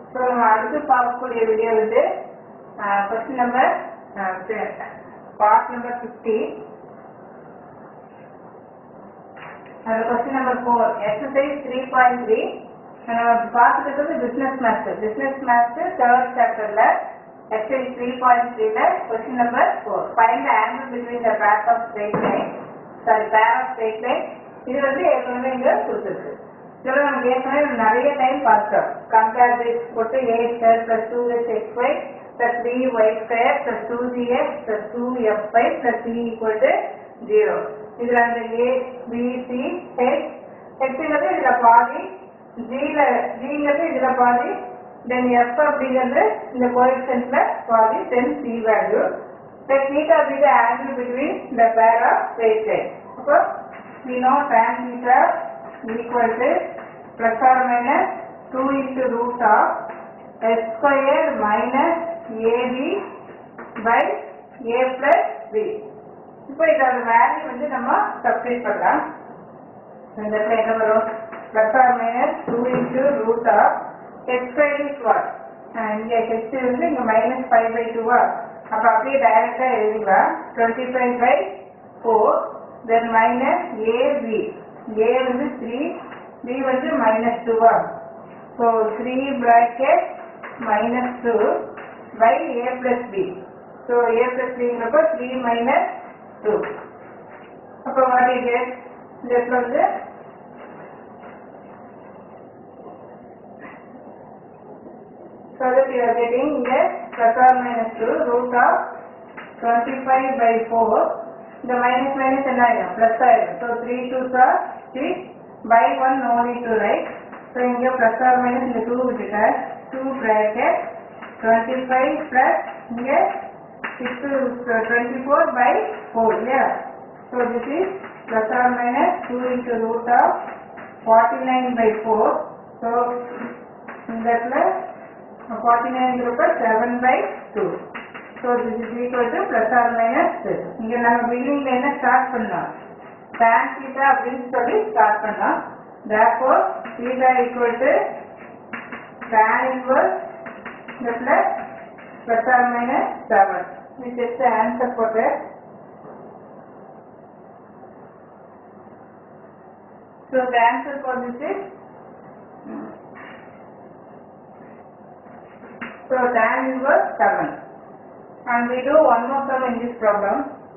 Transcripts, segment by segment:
So நம்ம அடுத்து பார்க்கக்கூடிய வீடியோ வந்து question number part number fifty அந்த question number four exercise three point three நம்ம பார்த்துட்டு business maths business maths third சாப்டர்ல எக்ஸசைஸ் த்ரீ பாயிண்ட் த்ரீல question number four find the angle between the pack of straight line sorry pair of straight line இது வந்து ஏற்கனவே இங்க கொடுத்துருக்கு இதெல்லாம் நம்ம ஏற்கனவே நிறைய டைம் பார்த்தோம் கம்பேர் திஸ் போட்டு A square plus two S X Y plus three Y square plus two G X plus two F Y plus C equal to zero இதுல அந்த ஏ பி சி ஹெச் ஹெச்ங்கிறது இதுல பாதி ஜில ஜிங்கிறது இதுல பாதி தென் F அப்படிங்கிறது இந்த கோஎஃபிஷியன்ட்ல பாதி then C value then theta be the angle between the pair of straight lines. அப்போ we know tan theta equal to plus or minus 2 into root of s square minus ab by a plus b. இப்போ இதோட value வந்து நம்ம substitute பண்ணலாம் இந்த இடத்துல என்ன வரும் plus or minus two into root of X square is what இங்க ஹெச் வந்து இங்க மைனஸ் ஃபைவ் பை டூவா அப்ப அப்படியே டைரக்டா எழுதிக்கலாம் twenty five by four then minus A B A வந்து த்ரீ பி வந்து மைனஸ் டூவா so three bracket minus two by A plus B so A plus பிங்கிறப்போ த்ரீ மைனஸ் டூ அப்போ வாட் இது இந்த இடத்துல வந்து so that you are getting here plus or minus 2 root of 25 by 4 the minus minus என்ன ஆயிடும் plus ஆயிடும் so 3 2s are 6 by 1 no need to write so இங்க plus or minus இந்த 2 விட்டுட்ட 2 bracket 25 plus இங்க 6 to 24 by 4 இல்லையா so this is plus or minus 2 into root of 49 by 4 so இந்த இடத்துல 49 group 7 by 2. So this is equal to plus or minus this. இங்க நம்ம பிகினிங்ல என்ன ஸ்டார்ட் பண்ணோம் tan theta அப்படின்னு சொல்லி ஸ்டார்ட் பண்ணோம் therefore theta equal to tan inverse the plus plus or minus 7 which is the answer for that so the answer for this is So tan inverse 7. And we do one more sum in this problem.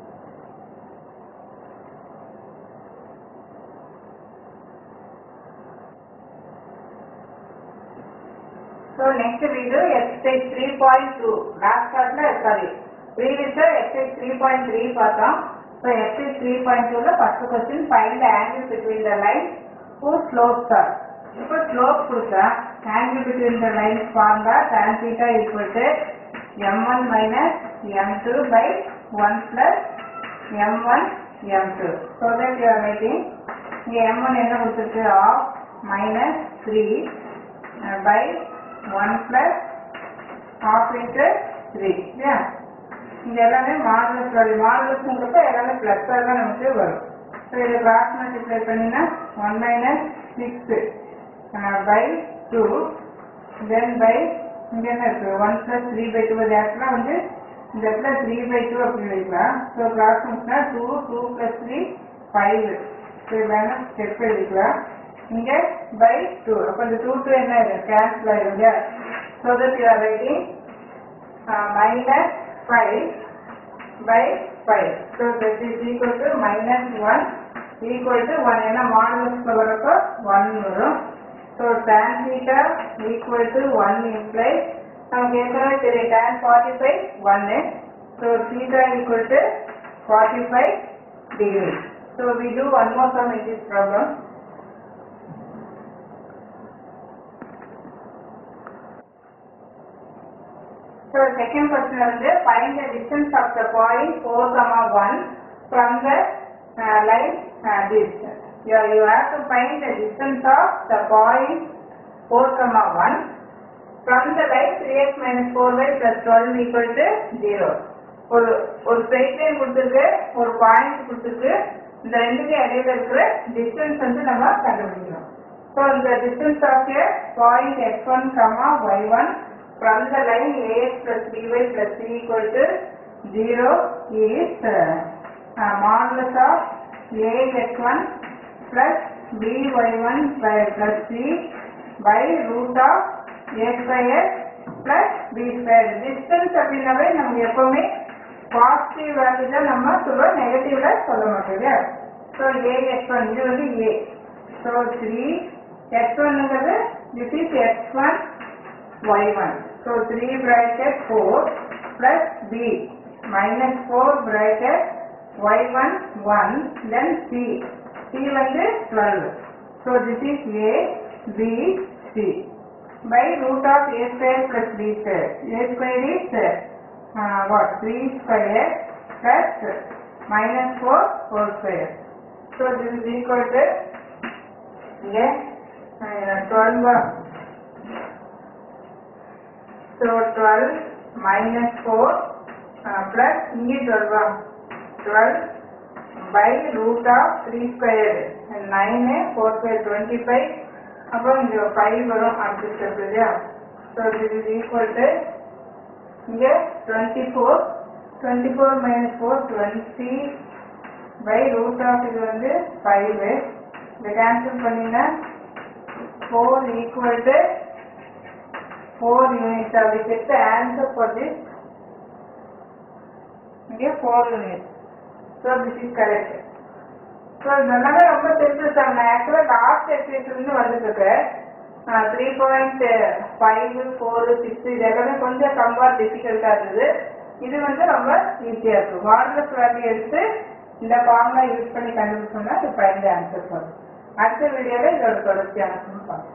So next we do exercise 3.2. Last class la sorry. Previous exercise 3.3 பார்த்தோம். So exercise 3.2 ல first question find the angle between the lines whose slopes are. இப்போ slope கொடுத்தா angle between the lines formula tan theta equal to m1 minus m2 by 1 plus m1 m2 so that you are writing இங்க m1 என்ன கொடுத்துருக்கு half minus three by one plus half into three இல்லையா இந்த எல்லாமே modulus வரும் மாடுலஸ்ங்கிறப்ப எல்லாமே plus தான் நமக்கு வரும் ஸோ இதை கிராஸ் மல்டிப்ளை பண்ணினா one minus six by two then by இங்க என்ன இருக்கு one plus three by two இடத்துல வந்து இந்த இடத்துல த்ரீ பை டூ அப்படின்னு எழுதிக்கலாம் ஸோ கிராஸ் முடிச்சுனா two two plus three five so வேணும் ஸ்டெப் எழுதிக்கலாம் இங்க பை டூ அப்போ இந்த டூ டூ என்ன ஆயிடும் கேன்சல் ஆயிடும் இல்லையா so that you are writing minus five by 5. So that is equal to minus 1 equal to 1 ஏன்னா மாடுலஸ் வரப்போ 1 வரும் so tan theta equal to 1 implies நமக்கு ஏற்கனவே தெரியும் tan 45 1 so theta equal to 45 degree. So we do one more sum in this problem. So second question வந்து find the distance of the point 4 comma 1 from the uh, line uh, this. You, you have to find the distance of the point 4 comma 1 from the line 3x minus 4y plus 12 equal to 0. ஒரு ஒரு straight line கொடுத்துருக்கு ஒரு point கொடுத்துருக்கு இந்த ரெண்டுக்கு இடையில இருக்கிற distance வந்து நம்ம கண்டுபிடிக்கணும் So the distance of a point x1 comma y1 from the line ax plus by plus c equal to 0 is uh, uh, modulus of ax1 plus by1 by plus c by root of a square plus b square. Distance அப்படின்னாவே நமக்கு எப்பவுமே positive value தான் நம்ம சொல்லுவோம் நெகட்டிவ்ல சொல்ல மாட்டோம் இல்லையா so A X one இது வந்து ஏ ஸோ த்ரீ எக்ஸ் ஒன்னுங்கிறது this is X one Y one so three bracket four plus B minus four bracket Y one one then C C வந்து twelve so this is A B C by root of a square plus b square. a square is uh, what? 3 square plus minus 4 whole square. So this is equal to yes, uh, 12. uh, So 12 minus 4 uh, plus இங்கே 12 ஆ? 12 by root of 3 square 9 4 square 25 அப்புறம் இங்க 5 வரும் அடுத்த step இல்லையா so this is equal to இங்க 24 24 minus four twenty by root of இது வந்து 5 இதை கேன்சல் பண்ணினா four equal to four units அப்படி செட் ஆன்சர் ஃபார் திஸ் இங்கே four units so this is correct so இதெல்லாமே ரொம்ப சிம்பிள் சார் நான் ஆக்சுவலாக லாஸ்ட் எக்ஸசைஸ்லேருந்து வந்துருக்கேன் three point five four six இது எல்லாமே கொஞ்சம் கம்பேர் டிஃபிகல்ட்டாக இருந்தது இது வந்து ரொம்ப ஈஸியாக இருக்கும் மாடலஸ் வேல்யூ எடுத்து இந்த ஃபார்முலா யூஸ் பண்ணி கண்டுபிடிச்சோம்னா இது ஃபைனல் ஆன்சர் வரும் அடுத்த வீடியோவில் இதோட தொடர்ச்சியான பார்க்கலாம்